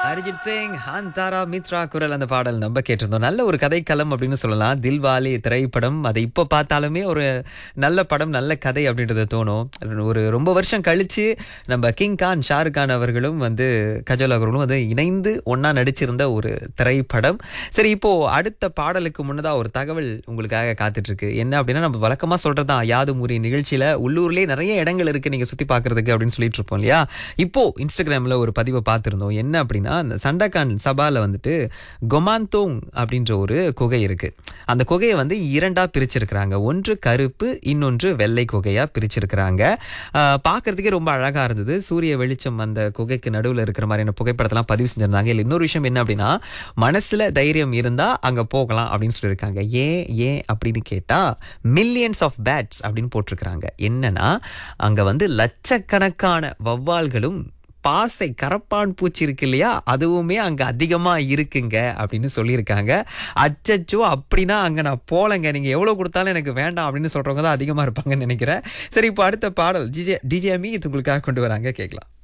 அரிஜித் சிங் ஹாந்தாரா மித்ரா குரல் அந்த பாடல் நம்ம கேட்டிருந்தோம் நல்ல ஒரு கதைக்களம் அப்படின்னு சொல்லலாம் தில்வாலி திரைப்படம் அதை இப்போ பார்த்தாலுமே ஒரு நல்ல படம் நல்ல கதை அப்படின்றது தோணும் ஒரு ரொம்ப வருஷம் கழிச்சு நம்ம கிங் கான் ஷாருக் கான் அவர்களும் வந்து கஜோல் அவர்களும் வந்து இணைந்து ஒண்ணா நடிச்சிருந்த ஒரு திரைப்படம் சரி இப்போ அடுத்த பாடலுக்கு முன்னதா ஒரு தகவல் உங்களுக்காக காத்துட்டு இருக்கு என்ன அப்படின்னா நம்ம வழக்கமா சொல்றதுதான் யாது முறி நிகழ்ச்சியில உள்ளூர்லயே நிறைய இடங்கள் இருக்கு நீங்க சுத்தி பார்க்கிறதுக்கு அப்படின்னு சொல்லிட்டு இருப்போம் இல்லையா இப்போ இன்ஸ்டாகிராம்ல ஒரு பதிவை பார்த்திருந்தோம் என்ன அப்படின்னா அந்த சண்டகான் சபால வந்துட்டு கொமாந்தோங் அப்படின்ற ஒரு குகை இருக்கு அந்த குகையை வந்து இரண்டா பிரிச்சிருக்கிறாங்க ஒன்று கருப்பு இன்னொன்று வெள்ளை குகையா பிரிச்சிருக்கிறாங்க ஆஹ் பார்க்கறதுக்கே ரொம்ப அழகா இருந்தது சூரிய வெளிச்சம் அந்த குகைக்கு நடுவில் இருக்கிற மாதிரியான புகைப்படத்தெல்லாம் பதிவு செஞ்சிருந்தாங்க இல்லை இன்னொரு விஷயம் என்ன அப்படின்னா மனசுல தைரியம் இருந்தா அங்க போகலாம் அப்படின்னு சொல்லியிருக்காங்க ஏன் ஏன் அப்படின்னு கேட்டா மில்லியன்ஸ் ஆஃப் பேட்ஸ் அப்படின்னு போட்டிருக்கிறாங்க என்னன்னா அங்க வந்து லட்சக்கணக்கான வவ்வால்களும் பாசை கரப்பான் பூச்சி இருக்கு இல்லையா அதுவுமே அங்க அதிகமா இருக்குங்க அப்படின்னு சொல்லியிருக்காங்க அச்சச்சோ அப்படின்னா அங்க நான் போலங்க நீங்க எவ்வளவு கொடுத்தாலும் எனக்கு வேண்டாம் அப்படின்னு சொல்றவங்க தான் அதிகமா இருப்பாங்கன்னு நினைக்கிறேன் சரி இப்போ அடுத்த பாடல் டிஜே டிஜே அமி இது உங்களுக்காக கொண்டு வராங்க கேட்கலாம்